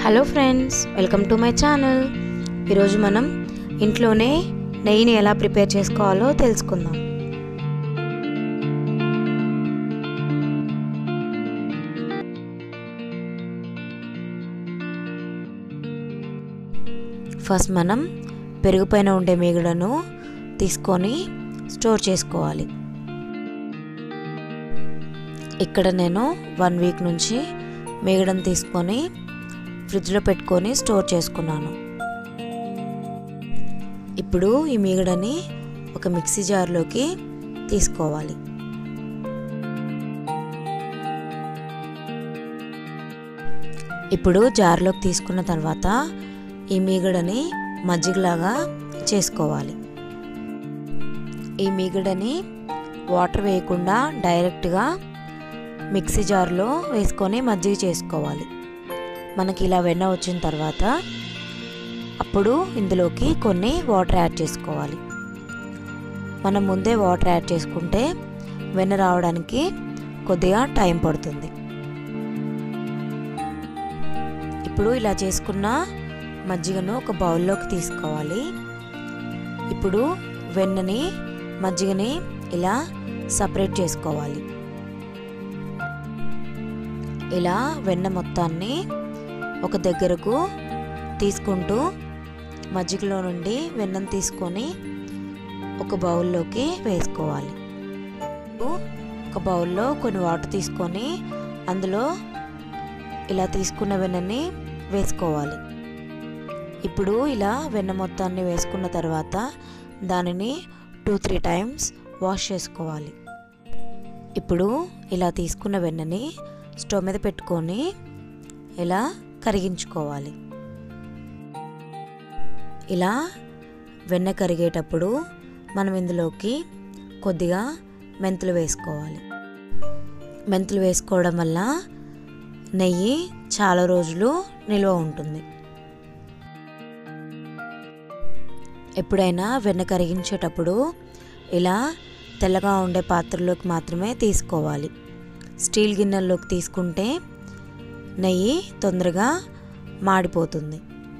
hello friends welcome to my channel ఈరోజు మనం ఇంట్లోనే నెయ్యిని ఎలా ప్రిపేర్ చేసుకోవాలో తెలుసుకుందాం ఫస్ట్ మనం పెరుగు పైన ఉండే మీగడను తీసుకొని స్టోర్ చేసుకోవాలి ఇక్కడ నేను వన్ వీక్ నుంచి మీగడను తీసుకొని ఫ్రిడ్జ్లో పెట్టుకొని స్టోర్ చేసుకున్నాను ఇప్పుడు ఈ మీగడని ఒక మిక్సీ జార్లోకి తీసుకోవాలి ఇప్పుడు జార్లోకి తీసుకున్న తర్వాత ఈ మీగడని మజ్జిగలాగా చేసుకోవాలి ఈ మీగడని వాటర్ వేయకుండా డైరెక్ట్గా మిక్సీ జార్లో వేసుకొని మజ్జిగ చేసుకోవాలి మనకి ఇలా వెన్న వచ్చిన తర్వాత అప్పుడు ఇందులోకి కొన్ని వాటర్ యాడ్ చేసుకోవాలి మనం ముందే వాటర్ యాడ్ చేసుకుంటే వెన్న రావడానికి కొద్దిగా టైం పడుతుంది ఇప్పుడు ఇలా చేసుకున్న మజ్జిగను ఒక బౌల్లోకి తీసుకోవాలి ఇప్పుడు వెన్నని మజ్జిగని ఇలా సపరేట్ చేసుకోవాలి ఇలా వెన్న మొత్తాన్ని ఒక దగ్గరకు తీసుకుంటూ మజ్జిగలో నుండి వెన్నను తీసుకొని ఒక బౌల్లోకి వేసుకోవాలి ఒక బౌల్లో కొన్ని వాటర్ తీసుకొని అందులో ఇలా తీసుకున్న వెన్నని వేసుకోవాలి ఇప్పుడు ఇలా వెన్న మొత్తాన్ని వేసుకున్న తర్వాత దానిని టూ త్రీ టైమ్స్ వాష్ చేసుకోవాలి ఇప్పుడు ఇలా తీసుకున్న వెన్నని స్టవ్ మీద పెట్టుకొని ఇలా కరిగించుకోవాలి ఇలా వెన్న కరిగేటప్పుడు మనం ఇందులోకి కొద్దిగా మెంతులు వేసుకోవాలి మెంతులు వేసుకోవడం వల్ల నెయ్యి చాలా రోజులు నిల్వ ఉంటుంది ఎప్పుడైనా వెన్న కరిగించేటప్పుడు ఇలా తెల్లగా ఉండే పాత్రలోకి మాత్రమే తీసుకోవాలి స్టీల్ గిన్నెల్లోకి తీసుకుంటే నెయ్యి తొందరగా మాడిపోతుంది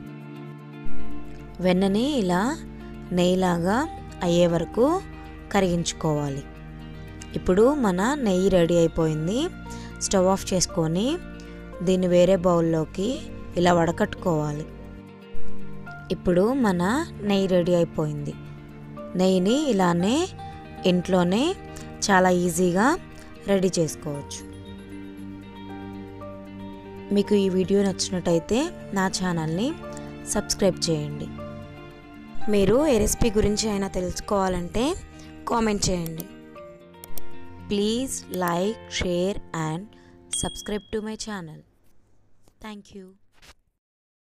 వెన్నని ఇలా నెయ్యిలాగా అయ్యే వరకు కరిగించుకోవాలి ఇప్పుడు మన నెయ్యి రెడీ అయిపోయింది స్టవ్ ఆఫ్ చేసుకొని దీన్ని వేరే బౌల్లోకి ఇలా వడకట్టుకోవాలి ఇప్పుడు మన నెయ్యి రెడీ అయిపోయింది నెయ్యిని ఇలానే ఇంట్లోనే చాలా ఈజీగా రెడీ చేసుకోవచ్చు మీకు ఈ వీడియో నచ్చినట్టయితే నా ఛానల్ని సబ్స్క్రైబ్ చేయండి మీరు ఏ రెసిపీ గురించి అయినా తెలుసుకోవాలంటే కామెంట్ చేయండి please like share and subscribe to my channel thank you